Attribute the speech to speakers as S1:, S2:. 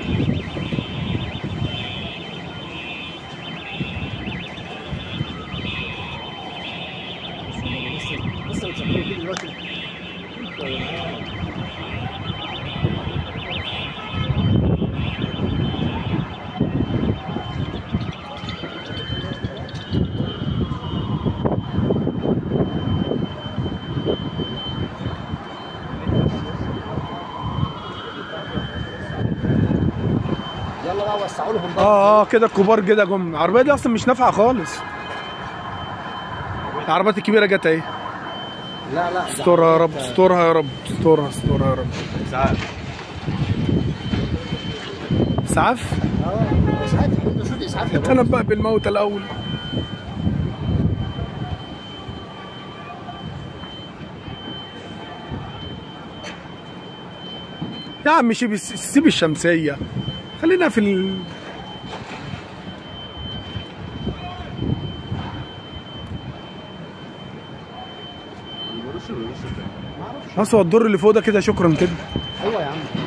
S1: لسه بتشغلوا كده دلوقتي يلا بقى وسعوا لهم بقى
S2: اه اه كده الكبار كده جم العربيه دي اصلا مش نافعه خالص العربيات الكبيره جت اهي
S1: لا لا
S2: استرها يا رب استرها يا رب استرها استرها يا رب
S1: ساعات
S2: اسعاف
S1: اه اسعاف انت شو اسعاف يا بابا
S2: تنبأ بالموت الاول يا عم سيب سيب الشمسيه خلينا في ال...
S1: ما اعرفش
S2: بس هو الدور اللي فوق ده كده شكرا كده
S1: ايوه يا عم